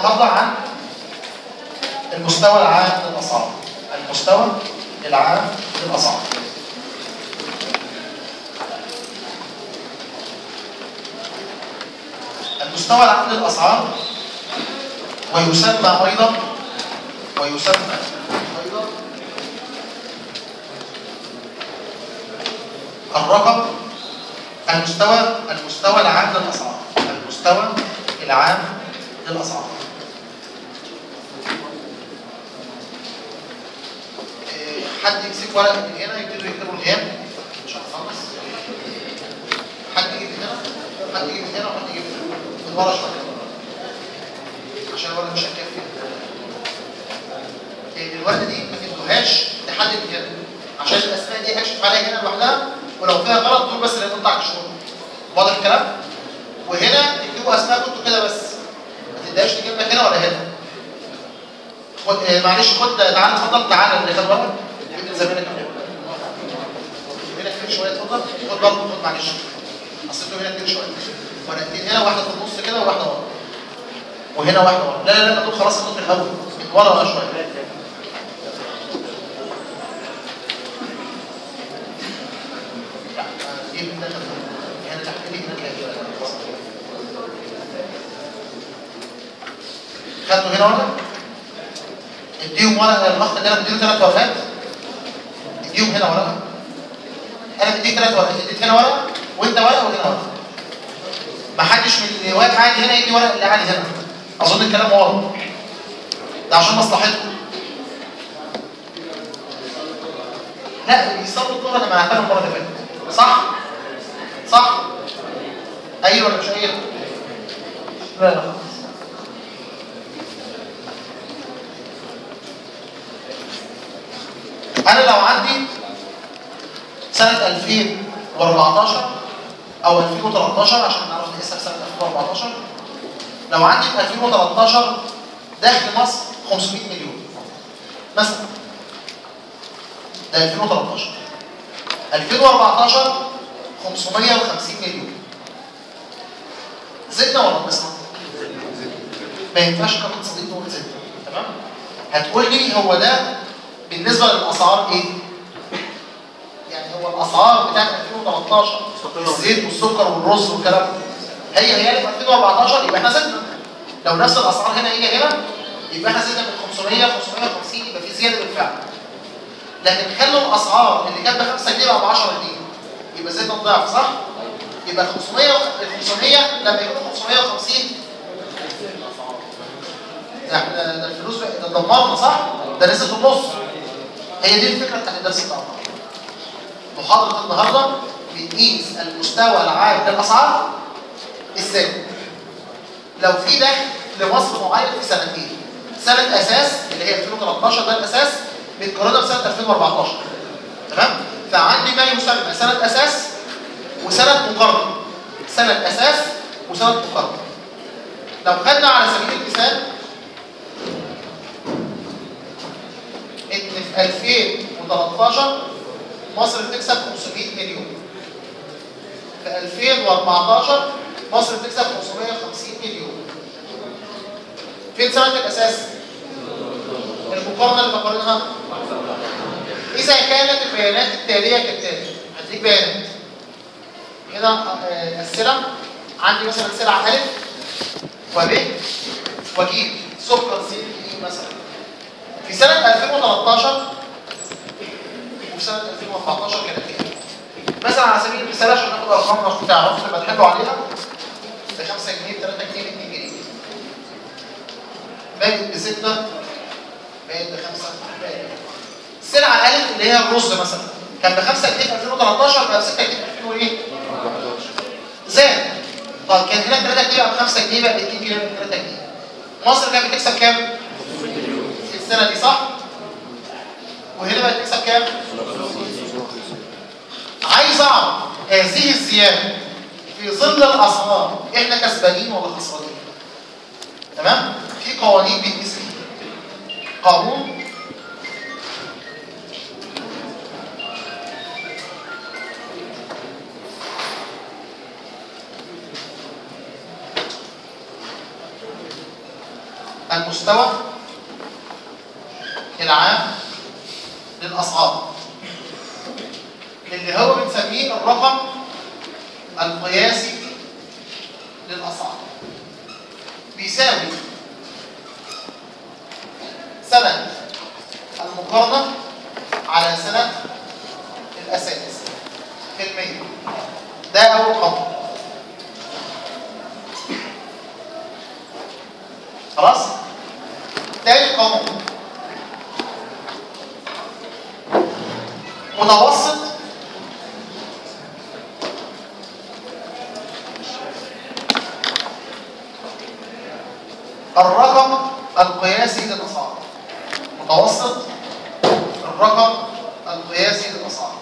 النهارده عن المستوى العام للاسعار المستوى العام للاسعار المستوى العام للاسعار ويسمى ايضا ويسمى ايضا الرقم المستوى المستوى العام للاسعار المستوى العام للاسعار إيه، حد يمسك ورقه من هنا يبتدوا يكتبوا الهام عشان نخلص حد يجي من هنا حد يجي من هنا وحد يجي من هنا من ورا شويه عشان الورقه مش هتكفي إيه، الورقه دي ما تدوهاش لحد من هنا عشان الاسماء دي هكشف عليها هنا لوحدها ولو فيها غلط دول بس اللي هنطلع كشغل واضح الكلام وهنا تكتبوا اسماء كنتوا كده بس ما تديهاش تجيب لك هنا ولا هنا خد آه، معلش خد تعالى اتفضل تعالى اللي خد ورقه ابن زميلك هنا هنا كتير شويه اتفضل خد برضه خد معلش اصل انتوا هنا كتير شويه ورقتين هنا واحده في النص كده وواحده ورا وهنا واحده ورا لا لا لا دول خلاص خدوا في الاول من ورا بقى شويه دي من داخل هنا تحت دي هنا تلاقي خدتوا هنا ورقه اديهم ورقه للاخ ده انا مديله ثلاث ورقات اديهم هنا ورقه انا مديك ثلاث ورقات اديت هنا ورقه وانت ورقه وهنا ورقه ما حدش من اللي واقف عادي هنا يدي ورقه اللي عادي هنا اظن الكلام واضح ده عشان مصلحتكم لا اللي بيصلوا الظهر انا منعتها المره اللي فاتت صح صح ايوه ولا مش ايوه لا لا خلاص انا لو عندي سنة 2014 او 2013 عشان نعرف نقيسها في سنة 2014 لو عندي في 2013 دخل مصر 500 مليون مثلا ده 2013 2014 550 مليون زدنا ولا نقصنا؟ ما ينفعش كمان صديق نقول زدنا تمام؟ هتقول لي هو ده بالنسبة للأسعار إيه؟ يعني هو الأسعار بتاعت 2013 الزيت والسكر والرز والكلام ده هي هي اللي في 2014 يبقى احنا زدنا لو نفس الأسعار هنا هي هنا يبقى احنا زدنا من 500 550 يبقى في زيادة بالفعل لكن خلوا الأسعار اللي كانت ب 5 جنيه بقى ب 10 جنيه يبقى زدنا الضعف صح؟ يبقى ال 500 ال 500 لما يكونوا 550 ده احنا ده الفلوس بقى- ده دمرنا صح؟ ده نزل في النص هي دي الفكره بتاعت الدرس بتاع النهارده محاضره النهارده بنقيس المستوى العام للاسعار ازاي؟ لو في دخل لمصر معين في سنتين سنه اساس اللي هي 2013 ده الاساس بتقارنها بسنه 2014 تمام؟ فعندي ما يسمى سنه اساس وسنه مقارنه سنه اساس وسنه مقارنه لو خدنا على سبيل المثال ان في 2013 مصر بتكسب 500 مليون في 2014 مصر بتكسب 550 مليون فين سنة الأساس؟ المقارنة اللي بقارنها إذا كانت البيانات التالية كالتالي هديك بيانات هنا آه، السلع عندي مثلا سلعة ألف وب وج سكر زيت دقيق مثلا في سنة 2013 وفي سنة 2014 كانت كام؟ مثلا على سبيل المثال عشان ناخد ارقام مش تعرفوا تبقى تحلوا عليها ب 5 جنيه ب 3 جنيه ب 2 جنيه باقي ب 6 باقي ب 5 باقي السلعة ألف اللي هي الرز مثلا كان ب 5 جنيه في 2013 بقى ب 6 جنيه في 2000 وايه؟ زاد طب كان هناك 3 جنيه بقى ب 5 جنيه بقى ب 2 جنيه بقى ب 3 جنيه مصر كانت بتكسب كام؟ في السنة دي صح؟ وهنا بقى تكسب كام؟ عايز اعرف هذه الزيادة في ظل الأسعار احنا كسبانين ولا خسرانين؟ تمام؟ في قوانين بتقيس فيها. قانون المستوى العام للأسعار اللي هو بنسميه الرقم القياسي للأسعار بيساوي سنة المقارنة على سنة الأساس في المية ده أول خطوة خلاص؟ تاني قانون متوسط الرقم القياسي للأسعار متوسط الرقم القياسي للأسعار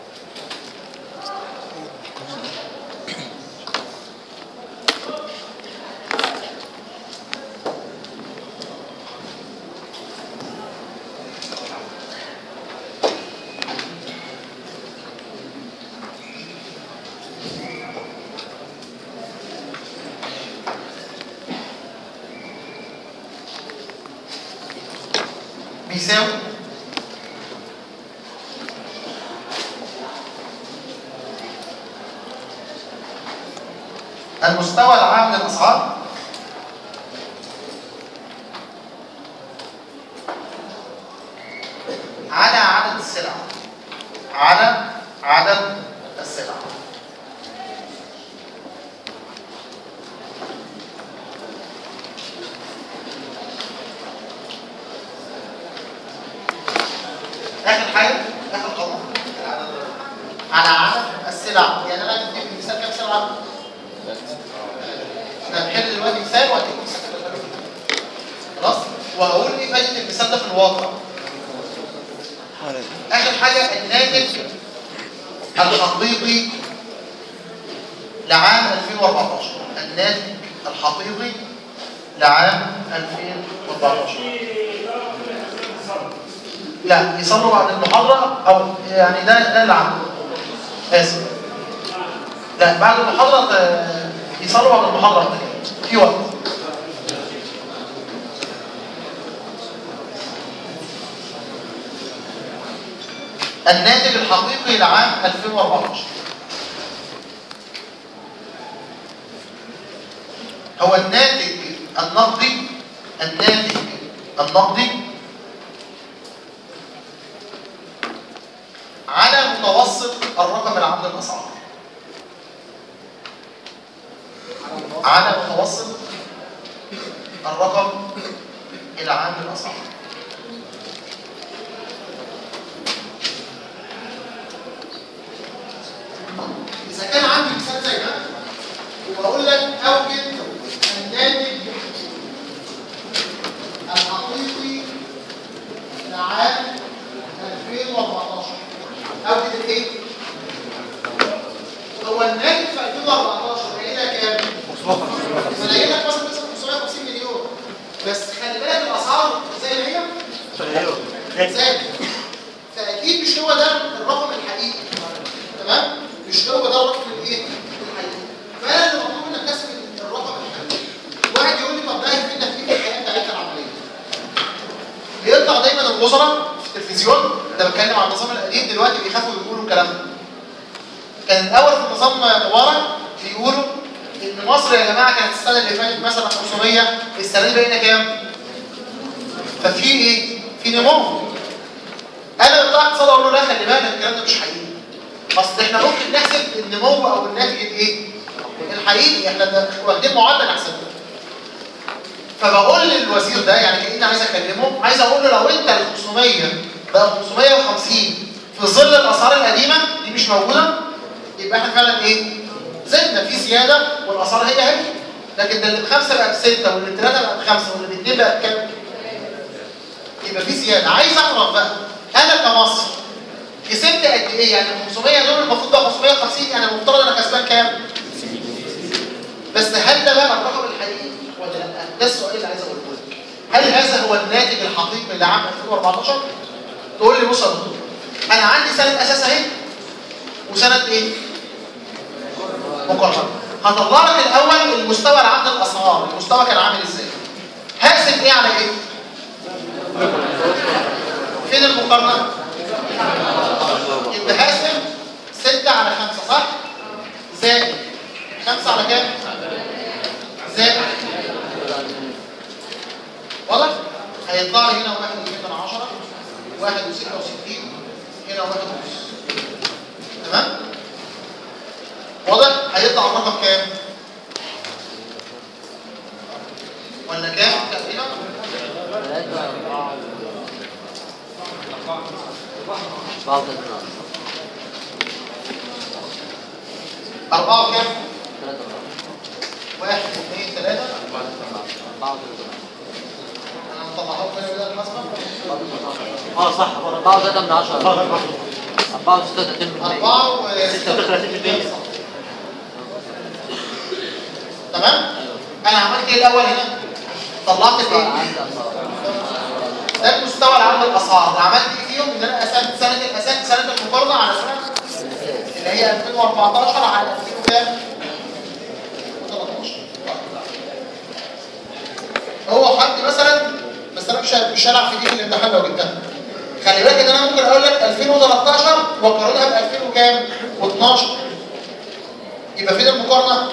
بيساوي المستوى العام للأسعار على عدد السلع على عدد السلع اخر حاجه اخر قانون على عدد السلع يعني انا اديك مثال كام سلعه احنا هنحل دلوقتي مثال وهديك مثال كمان. خلاص وهقول ايه فايده المثال ده في الواقع اخر حاجه الناتج الحقيقي لعام 2014 الناتج الحقيقي لعام 2014 لا يصلوا بعد المحاضرة أو يعني ده ده اللي عنده آسف لا بعد المحاضرة آه، يصلوا بعد المحاضرة في وقت الناتج الحقيقي لعام 2014 هو الناتج النقدي الناتج النقدي على متوسط الرقم العام للأسعار على متوسط الرقم العام للأسعار إذا كان عندي مثال زي ده وبقول لك أوجد الناتج الحقيقي لعام 2014 أوجد الإيه؟ هو الناتج في 2014 هيجي لك كام؟ هيجي لك مثلا 550 مليون بس خلي بالك الأسعار زي ما هي ثابت فأكيد مش هو ده الرقم الحقيقي تمام؟ مش هو ده الرقم الايه؟ الحقيقي فأنا اللي مطلوب منك تحسب الرقم الحقيقي واحد يقول لي طب ده هيفيدنا في ايه في الحياة بتاعتنا العملية؟ بيطلع دايما الوزراء في التلفزيون ده بتكلم عن النظام القديم دلوقتي بيخافوا يقولوا الكلام ده كان الاول في النظام مبارك بيقولوا ان مصر يا جماعه كانت السنه اللي فاتت مثلا 500 السنه دي بقينا كام؟ ففي ايه؟ في نمو انا بتاع اقتصاد اقول له لا خلي بالك الكلام ده مش حقيقي اصل احنا ممكن نحسب النمو او الناتج الايه؟ الحقيقي احنا ده- واخدين معدل نحسبه فبقول للوزير ده يعني كاني عايز اكلمه عايز اقول له لو انت ال 500 بقى 550 في ظل الاسعار القديمه دي مش موجوده يبقى احنا فعلا ايه؟ زدنا في زياده والاسعار هي هي لكن ده اللي بخمسه بقى بسته واللي بثلاثه بقى بخمسه واللي باثنين بقى بكام؟ يبقى في زياده عايز اعرف بقى انا كمصر كسبت قد ايه؟ يعني ال 500 دول المفروض بقى 550 يعني المفترض انا كسبان كام؟ بس هل ده بقى الرقم الحقيقي ولا لا؟ ده السؤال اللي عايز اقوله لك. هل هذا هو الناتج الحقيقي لعام 2014 تقول لي بص يا دكتور انا عندي سنه اساس اهي وسنه ايه مقارنه هطلع لك الاول المستوى العام للاسعار المستوى كان عامل ازاي هقسم ايه على ايه فين المقارنه يبقى هقسم 6 على 5 صح زائد 5 على كام زائد واضح هيطلع لي هنا 1 من 10 1 و66 هنا 1 ونص تمام واضح هيطلع الرقم كام ولا كام تقريبا ثلاثة أربعة بعض الناس أربعة وكام ثلاثة أربعة واحد اثنين ثلاثة بعض الناس أنا مطلعهم من البداية الحسبة بعض الناس اه صح أربعة وثلاثة من عشرة اه اه أربعة وستة وثلاثين من مية أربعة و 36%. تمام أنا عملت إيه الأول هنا طلعت الإيه عندي أسعار ده المستوى العام للأسعار اللي عملت إيه فيهم إن أنا قسمت سنة الأساس سنة المقارنة على سنة اللي هي 2014 على 2000 وكام 13 هو حد مثلا بس انا مش مش هلعب في دي في الامتحان لو جبتها خلي بالك ان انا ممكن اقول لك 2013 واقارنها ب 2000 وكام و12 يبقى فين المقارنه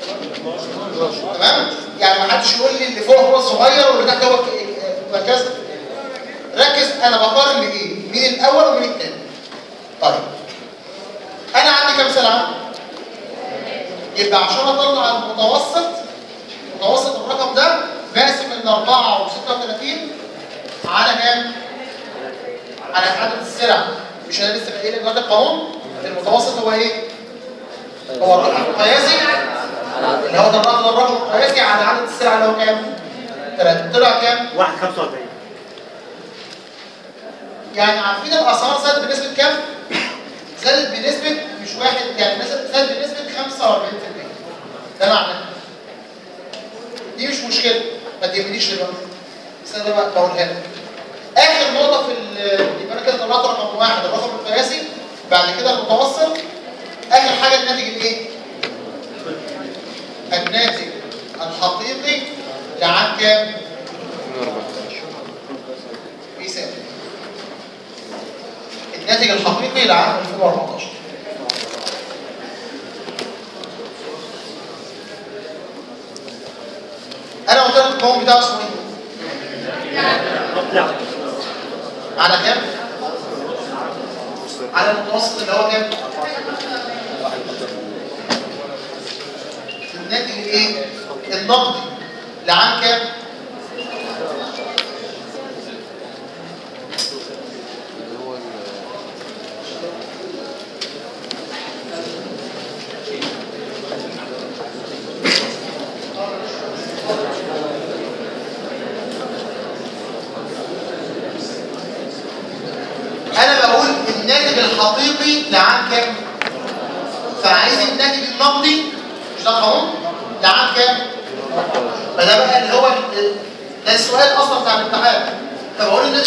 تمام يعني ما حدش يقول لي اللي فوق هو الصغير واللي تحت هو مركز ركز انا بقارن بايه مين الاول ومين الثاني طيب انا عندي كام سلعه يبقى عشان اطلع المتوسط متوسط الرقم ده بقسم ال 4 و 36 على كام؟ على عدد السلع مش انا لسه قايل لك دلوقتي القانون المتوسط هو ايه؟ هو الرقم القياسي اللي هو ده الرقم الرقم القياسي على عدد السلع اللي هو كام؟ ثلاثة طلع كام؟ 1 45 يعني عارفين الاسعار زادت بنسبه كام؟ زادت بنسبه مش واحد يعني مثلا زادت بنسبه 45% ده معناه دي مش مشكله ما تهمنيش دلوقتي بس انا بقى بقولها لك اخر نقطه في ال- يبقى انا كده طلعت رقم واحد الرقم القياسي بعد كده المتوسط اخر حاجه الناتج الايه؟ الناتج الحقيقي لعام كام؟ بيساوي الناتج الحقيقي لعام 2014 انا قلت لك القانون بتاعه اسمه ايه؟ لا على كام؟ على المتوسط اللي هو كام؟ الناتج الايه؟ النقدي لعام كام؟ اللي هو ال- انا بقول الناتج الحقيقي لعام كام فعايز الناتج النقدي مش ده قانون لعام كام فده بقى اللي هو ال- ده السؤال اصلا بتاع الامتحان فبقول الناتج